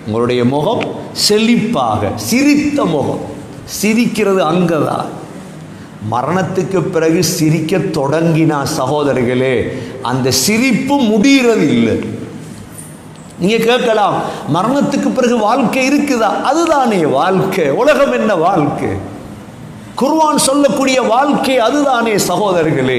உங்களுடைய முகம் செழிப்பாக சிரித்த முகம் சிரிக்கிறது அங்கதான் மரணத்துக்கு பிறகு சிரிக்க தொடங்கினா சகோதரர்களே அந்த சிரிப்பு முடிகிறது இல்லை நீங்க கேட்கலாம் மரணத்துக்கு பிறகு வாழ்க்கை இருக்குதா அதுதானே வாழ்க்கை உலகம் என்ன வாழ்க்கை குர்வான் சொல்லக்கூடிய வாழ்க்கை அதுதானே சகோதரர்களே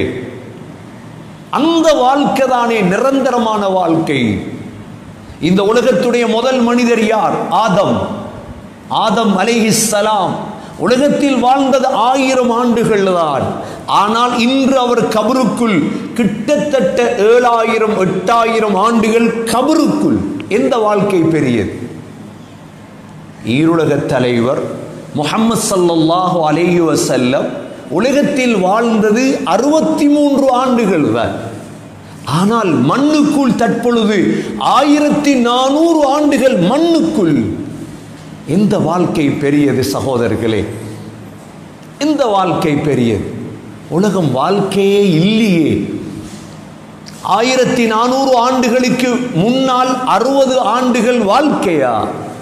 அந்த வாழ்க்கை தானே நிரந்தரமான வாழ்க்கை இந்த உலகத்துடைய முதல் மனிதர் யார் ஆதம் ஆதம் அலைஹிஸ்ஸலாம் உலகத்தில் வாழ்ந்தது ஆயிரம் ஆண்டுகள் தான் ஆனால் இன்று அவர் கபருக்குள் கிட்டத்தட்ட ஏழாயிரம் எட்டாயிரம் ஆண்டுகள் கபருக்குள் எந்த வாழ்க்கை பெரியது ஈருலக தலைவர் முகமது சல்லல்லாஹு அலைஹி வஸல்லம் உலகத்தில் வாழ்ந்தது அறுபத்தி மூன்று ஆண்டுகள் தான் ஆனால் மண்ணுக்குள் தற்பொழுது ஆயிரத்தி நானூறு ஆண்டுகள் மண்ணுக்குள் இந்த வாழ்க்கை பெரியது சகோதரர்களே இந்த வாழ்க்கை பெரியது உலகம் வாழ்க்கையே இல்லையே ஆயிரத்தி நானூறு ஆண்டுகளுக்கு முன்னால் அறுபது ஆண்டுகள் வாழ்க்கையா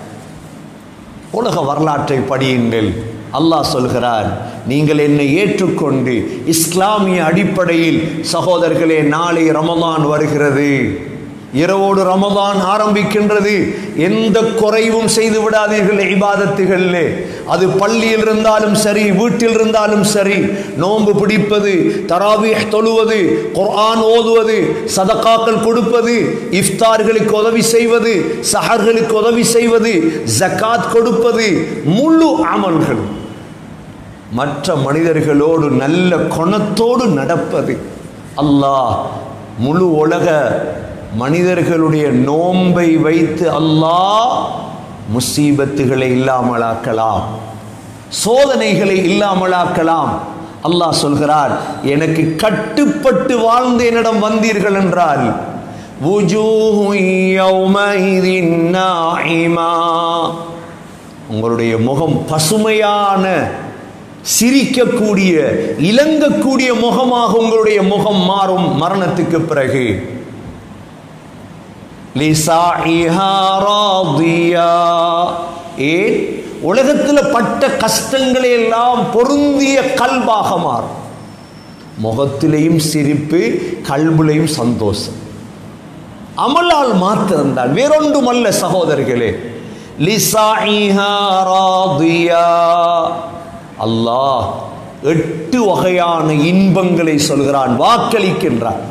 உலக வரலாற்றை படியுங்கள் அல்லாஹ் சொல்கிறார் நீங்கள் என்னை ஏற்றுக்கொண்டு இஸ்லாமிய அடிப்படையில் சகோதரர்களே நாளை ரமதான் வருகிறது இரவோடு ரமதான் ஆரம்பிக்கின்றது எந்த குறைவும் செய்து விடாதீர்கள் இபாதத்துகளிலே அது பள்ளியில் இருந்தாலும் சரி வீட்டில் இருந்தாலும் சரி நோன்பு பிடிப்பது தராவீஹ் தொழுவது குர்ஆன் ஓதுவது சதகாக்கள் கொடுப்பது இஃப்தார்களுக்கு உதவி செய்வது சஹர்களுக்கு உதவி செய்வது ஜக்காத் கொடுப்பது முழு அமல்கள் மற்ற மனிதர்களோடு நல்ல குணத்தோடு நடப்பது அல்லாஹ் முழு உலக மனிதர்களுடைய நோன்பை வைத்து அல்லாஹ் முசீபத்துகளை இல்லாமலாக்கலாம் சோதனைகளை இல்லாமலாக்கலாம் அல்லாஹ் சொல்கிறார் எனக்கு கட்டுப்பட்டு வாழ்ந்து என்னிடம் வந்தீர்கள் என்றால் وجوه يومئذ ناعمة. உங்களுடைய முகம் பசுமையான சிரிக்கக்கூடிய இலங்கக்கூடிய முகமாக உங்களுடைய முகம் மாறும் மரணத்துக்கு பிறகு லிசாஇஹா ராதியா. ஏன் உலகத்தில் பட்ட கஷ்டங்களை எல்லாம் பொருந்திய கல்பாக மாறும் முகத்திலையும் சிரிப்பு கல்புலையும் சந்தோஷம் அமலால் மாத்திரம்தான் வேறொன்றுமல்ல சகோதரர்களே லிசாஇஹா ராதியா. அல்லாஹ் எட்டு வகையான இன்பங்களை சொல்கிறான் வாக்களிக்கின்றான்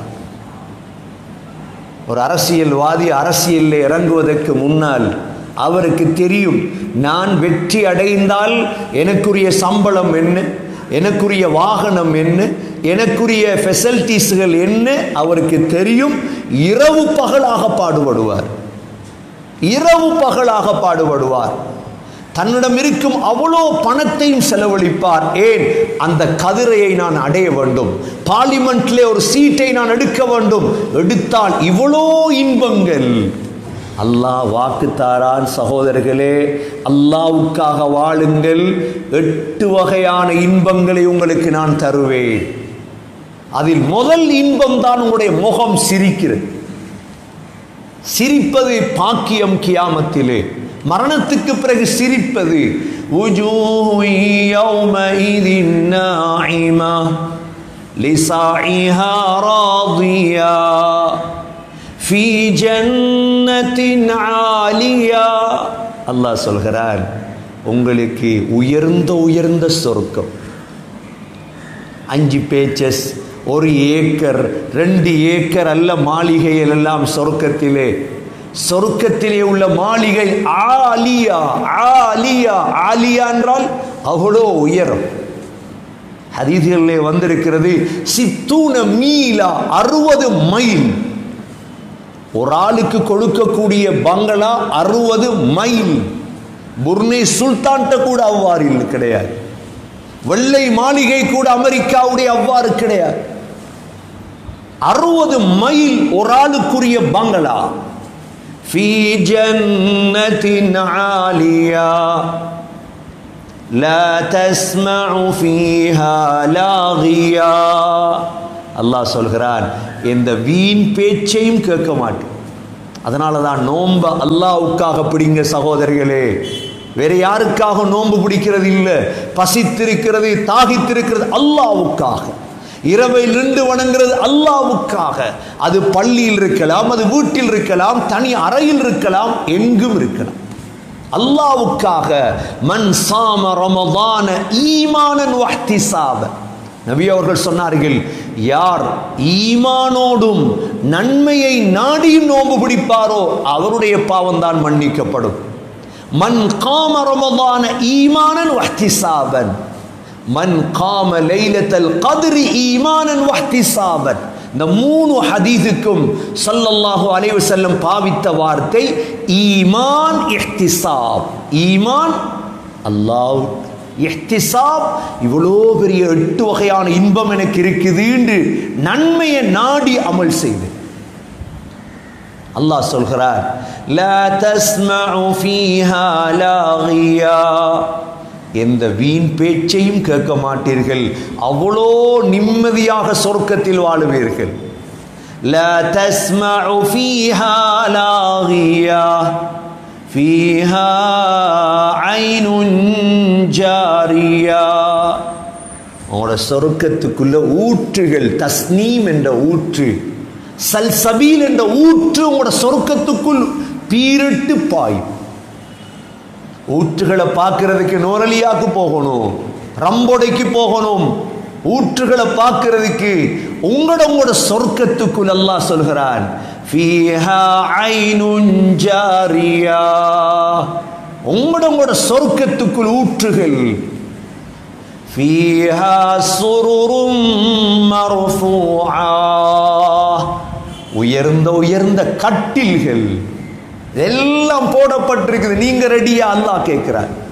ஒரு அரசியல்வாதி அரசியலில் இறங்குவதற்கு முன்னால் அவருக்கு தெரியும் நான் வெற்றி அடைந்தால் எனக்குரிய சம்பளம் என்ன எனக்குரிய வாகனம் என்ன எனக்குரிய ஃபெசிலிட்டிஸ்கள் என்ன அவருக்கு தெரியும் இரவு பகலாக பாடுபடுவார் இரவு பகலாக பாடுபடுவார் தன்னிடம் இருக்கும் அவ்வளோ பணத்தையும் செலவழிப்பார் ஏன் அந்த கதிரையை நான் அடைய வேண்டும் பார்லிமெண்ட்ல ஒரு சீட்டை நான் எடுக்க வேண்டும் எடுத்தால் இவ்வளோ இன்பங்கள் அல்லாஹ் வாக்கு தாரான் சகோதரர்களே அல்லாவுக்காக வாழுங்கள் எட்டு வகையான இன்பங்களை உங்களுக்கு நான் தருவேன் அதில் முதல் இன்பம் தான் உங்களுடைய முகம் சிரிக்கிறது சிரிப்பது பாக்கியம் கியாமத்திலே மரணத்துக்கு பிறகு சிரிப்பது وجوه يومئذ ناعمة لسعيها راضية في جنة عالية அல்லாஹ் சொல்கிறார் உங்களுக்கு உயர்ந்த உயர்ந்த சொர்க்கம் அஞ்சு பேச்சஸ் ஒரு ஏக்கர் ரெண்டு ஏக்கர் அல்ல மாளிகைகள் எல்லாம் சொர்க்கத்திலே சொர்க்கத்திலே உள்ள மாளிகை ஆலியா ஆலியா ஆலியா என்றால் அவ்வளோ உயரம் ஹதீதிகளிலே வந்திருக்கிறது சித்தூன மீலா அறுபது மைல் ஒரு ஆளுக்கு கொடுக்கக்கூடிய பங்களா அறுபது மைல் புர்னே சுல்தான்கிட்ட கூட அவ்வாறு இல்லை கிடையாது வெள்ளை மாளிகை கூட அமெரிக்காவுடைய அவ்வாறு கிடையாது அறுபது மைல் ஒரு ஆளுக்குரிய பங்களா في جنة عالية لا تسمع فيها لاغيا அல்லாஹ் சொல்கிறான் இந்த வீண் பேச்சையும் கேட்க மாட்டேன் அதனால தான் நோன்ப அல்லாவுக்காக பிடிங்க சகோதரிகளே வேற யாருக்காக நோன்பு பிடிக்கிறது இல்லை பசித்திருக்கிறது தாகித்திருக்கிறது அல்லாவுக்காக இரவை நின்று வணங்குறது அல்லாவுக்காக அது பள்ளியில் இருக்கலாம் அது வீட்டில் இருக்கலாம் தனி அறையில் இருக்கலாம் எங்கும் இருக்கலாம் அல்லாவுக்காக மன் சாம ரமதான ஈமானன் வஹ்திசாப நபி அவர்கள் சொன்னார்கள் யார் ஈமானோடும் நன்மையை நாடியும் நோன்பு பிடிப்பாரோ அவருடைய பாவம் தான் மன்னிக்கப்படும் மன் காம ரமதான ஈமானன் வஹ்திசாபன் மன் காம லைலத்தல் கதிரி ஈமானன் வஹ்திசாபன் இந்த மூணு ஹதீஸுக்கும் ஸல்லல்லாஹு அலைஹி வஸல்லம் பாவித்த வார்த்தை ஈமான் இஹ்திசாப் ஈமான் அல்லாஹ் இஹ்திசாப் இவ்வளோ பெரிய எட்டு வகையான இன்பம் எனக்கு இருக்குதுன்னு நன்மையை நாடி அமல் செய்து அல்லாஹ் சொல்கிறார் லா தஸ்மஉ ஃபீஹா லாகியா எந்த வீண் பேச்சையும் கேட்க மாட்டீர்கள் அவ்வளோ நிம்மதியாக சொர்க்கத்தில் வாழுவீர்கள் لا تسمع فيها لاغية فيها عين جارية உங்களோட சொர்க்கத்துக்குள்ள ஊற்றுகள் தஸ்னீம் என்ற ஊற்று சல்சபீல் என்ற ஊற்று உங்களோட சொர்க்கத்துக்குள் பீரிட்டு பாயும் ஊற்றுகளை பார்க்கறதுக்கு நோரலியாக்கு போகணும் ரம்பொடைக்கு போகணும் ஊற்றுகளை பார்க்கறதுக்கு உங்களோட உங்களோட சொர்க்கத்துக்குள் அல்லாஹ் சொல்கிறான் ஃபீஹா ஐனுன் ஜாரியா உங்களோட உங்களோட சொர்க்கத்துக்குள் ஊற்றுகள் ஃபீஹா சுருரும் மர்ஃபூஆ உயர்ந்த உயர்ந்த கட்டில்கள் எல்லாம் போடப்பட்டிருக்குது நீங்க ரெடியா அல்லாஹ் கேட்கிறார்